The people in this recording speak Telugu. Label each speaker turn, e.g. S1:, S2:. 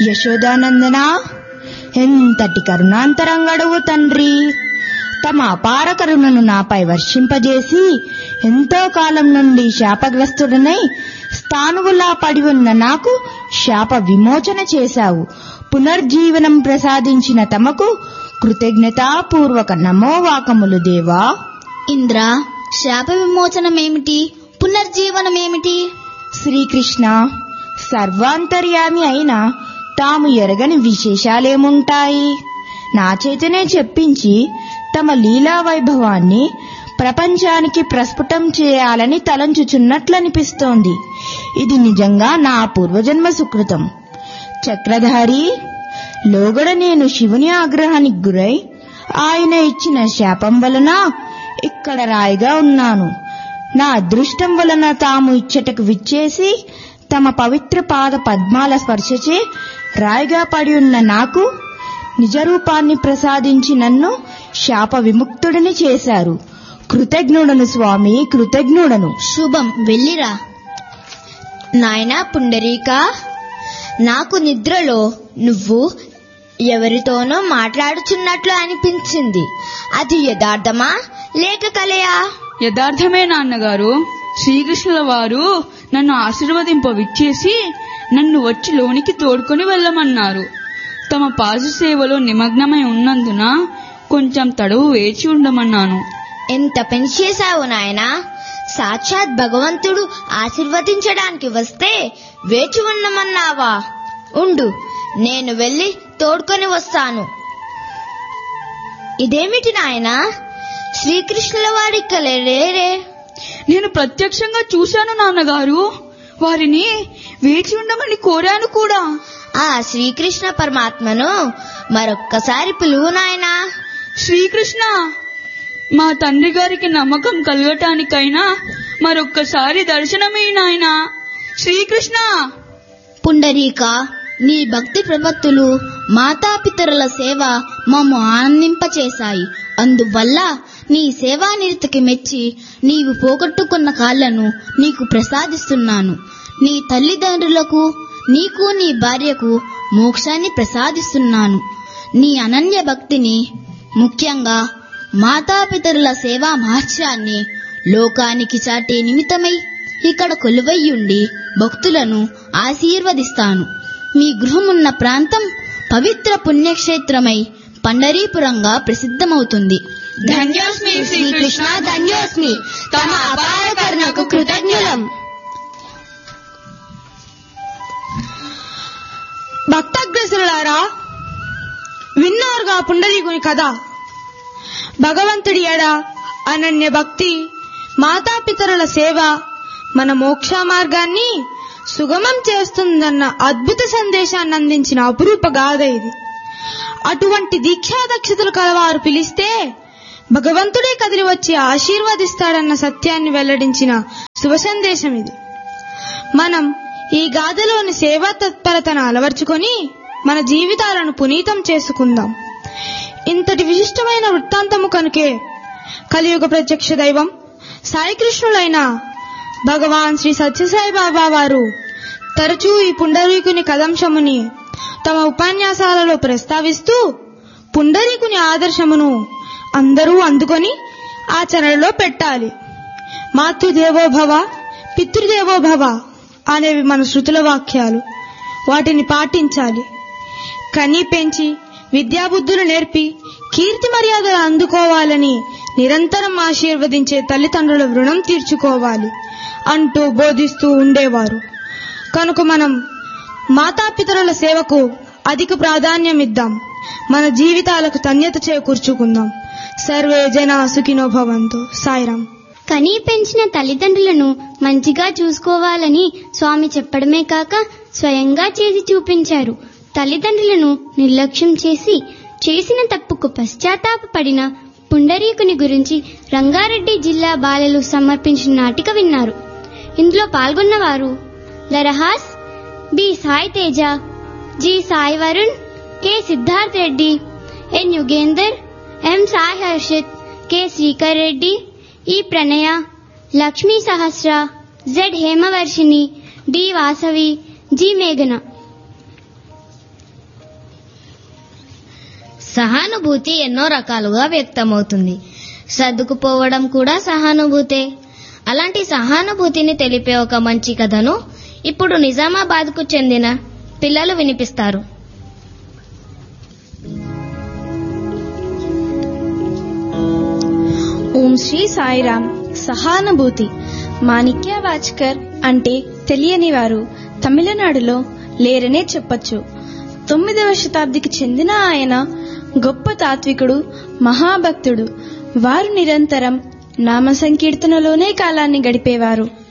S1: యశోదానందన ఎంతటి కరుణాంతరంగడువు తండ్రి తమ అపార కరుణను నాపై వర్షింపజేసి ఎంతో కాలం నుండి శాపగ్రస్తుడనై స్థానువులా పడి ఉన్న నాకు శాప విమోచన చేశావు పునర్జీవనం ప్రసాదించిన తమకు కృతజ్ఞతాపూర్వక నమోవాకములు దేవా
S2: ఇంద్ర శాప విమోచనమేమిటి పునర్జీవనమేమిటి
S1: శ్రీకృష్ణ సర్వాంతర్యామి అయిన తాము ఎరగని విశేషాలేముంటాయి నా చేతనే చెప్పించి తమ లీలా వైభవాన్ని ప్రపంచానికి ప్రస్ఫుటం చేయాలని తలంచుచున్నట్లనిపిస్తోంది ఇది నిజంగా నా పూర్వజన్మ సుకృతం చక్రధారి లోగడ నేను శివుని ఆగ్రహానికి గురై ఆయన ఇచ్చిన శాపం వలన ఇక్కడ రాయిగా ఉన్నాను నా అదృష్టం వలన తాము ఇచ్చటకు విచ్చేసి తమ పవిత్ర పాద పద్మాల స్పర్శచే రాయిగా పడి ఉన్న నాకు నిజరూపాన్ని ప్రసాదించి నన్ను శాప విముక్తుడిని చేశారు కృతజ్ఞుడను స్వామి కృతజ్ఞుడను
S2: శుభం వెళ్ళిరా నాయనా పుండరీక నాకు నిద్రలో నువ్వు ఎవరితోనో మాట్లాడుచున్నట్లు అనిపించింది అది యథార్థమా లేక కలయా
S3: యథార్థమే నాన్నగారు శ్రీకృష్ణుల వారు నన్ను ఆశీర్వదింప విచ్చేసి నన్ను వచ్చి లోనికి తోడుకొని వెళ్ళమన్నారు తమ పాజు సేవలో నిమగ్నమై ఉన్నందున కొంచెం తడవు వేచి ఉండమన్నాను
S2: ఎంత పని చేశావు నాయనా సాక్షాత్ భగవంతుడు ఆశీర్వదించడానికి వస్తే వేచి ఉండమన్నావా ఉండు నేను వెళ్ళి తోడుకొని వస్తాను ఇదేమిటి నాయనా శ్రీకృష్ణుల వాడిక్క లేరే
S3: నేను ప్రత్యక్షంగా చూశాను నాన్నగారు వారిని వేచి ఉండమని కోరాను కూడా
S2: ఆ శ్రీకృష్ణ పరమాత్మను మరొక్కసారి పిలువు నాయనా
S3: శ్రీకృష్ణ మా తండ్రి గారికి నమ్మకం కలగటానికైనా మరొక్కసారి దర్శనమే నాయన శ్రీకృష్ణ
S2: పుండరీక నీ భక్తి ప్రపత్తులు మాతాపితరుల సేవ మమ్ము ఆనందింపచేశాయి అందువల్ల నీ సేవానిరతికి మెచ్చి నీవు పోగొట్టుకున్న కాళ్లను నీకు ప్రసాదిస్తున్నాను నీ తల్లిదండ్రులకు నీకు నీ భార్యకు మోక్షాన్ని ప్రసాదిస్తున్నాను నీ అనన్య భక్తిని ముఖ్యంగా మాతాపితరుల సేవా మహత్యాన్ని లోకానికి చాటే నిమిత్తమై ఇక్కడ కొలువయ్యుండి భక్తులను ఆశీర్వదిస్తాను మీ గృహమున్న ప్రాంతం పవిత్ర పుణ్యక్షేత్రమై పండరీపురంగా ప్రసిద్ధమవుతుంది
S3: ధన్యోస్మి శ్రీకృష్ణ,
S2: ధన్యోస్మి తమ అపార కరుణకు కృతజ్ఞులం
S4: భక్తగ్రసులారా విన్నారుగా పుండరీకుని కథ భగవంతుడి ఎడ అనన్య భక్తి మాతాపితరుల సేవ మన మోక్ష మార్గాన్ని సుగమం చేస్తుందన్న అద్భుత సందేశాన్ని అందించిన అపురూప గాథ ఇది అటువంటి దీక్షాదక్షతలు కలవారు పిలిస్తే భగవంతుడే కదిలి వచ్చి ఆశీర్వదిస్తాడన్న సత్యాన్ని వెల్లడించిన శుభ సందేశం ఇది మనం ఈ గాథలోని సేవా తత్పరతను అలవర్చుకొని మన జీవితాలను పునీతం చేసుకుందాం ఇంతటి విశిష్టమైన వృత్తాంతము కనుకే కలియుగ ప్రత్యక్ష దైవం సాయికృష్ణులైన భగవాన్ శ్రీ సత్యసాయి బాబా వారు తరచూ ఈ పుండరీకుని కదంశముని తమ ఉపన్యాసాలలో ప్రస్తావిస్తూ పుండరీకుని ఆదర్శమును అందరూ అందుకొని ఆచరణలో పెట్టాలి మాతృదేవోభవ పితృదేవోభవ అనేవి మన శృతుల వాక్యాలు వాటిని పాటించాలి కని పెంచి విద్యాబుద్ధులు నేర్పి కీర్తి మర్యాదలు అందుకోవాలని నిరంతరం ఆశీర్వదించే తల్లిదండ్రుల రుణం తీర్చుకోవాలి అంటూ బోధిస్తూ ఉండేవారు కనుక మనం మాతాపితరుల సేవకు అధిక ప్రాధాన్యం ఇద్దాం మన జీవితాలకు ధన్యత చేకూర్చుకుందాం సర్వే జన సుఖినో భవంతు సాయిరాం
S5: కనీ పెంచిన తల్లిదండ్రులను మంచిగా చూసుకోవాలని స్వామి చెప్పడమే కాక స్వయంగా చేసి చూపించారు తల్లిదండ్రులను నిర్లక్ష్యం చేసి చేసిన తప్పుకు పశ్చాత్తాపపడిన పుండరీకుని గురించి రంగారెడ్డి జిల్లా బాలలు సమర్పించిన నాటిక విన్నారు ఇందులో పాల్గొన్నవారు లరహాస్ B Sai Teja G Sai Varun K Siddharth Reddy N Yugender M Sai Harshith K Srikar Reddy E Pranaya Lakshmi Sahasra Z Hemavarshini D Vasavi G మేఘన
S6: సహానుభూతి ఎన్నో రకాలుగా వ్యక్తమవుతుంది సర్దుకుపోవడం కూడా సహానుభూతే అలాంటి సహానుభూతిని తెలిపే ఒక మంచి కథను ఇప్పుడు నిజామాబాద్కు చెందిన పిల్లలు వినిపిస్తారు
S7: ఓం శ్రీ సాయిరామ్ సహానుభూతి మాణిక్య వాచ్కర్ అంటే తెలియని వారు తమిళనాడులో లేరనే చెప్పొచ్చు తొమ్మిదవ శతాబ్దికి చెందిన ఆయన గొప్ప తాత్వికుడు మహాభక్తుడు వారు నిరంతరం నామ సంకీర్తనలోనే కాలాన్ని గడిపేవారు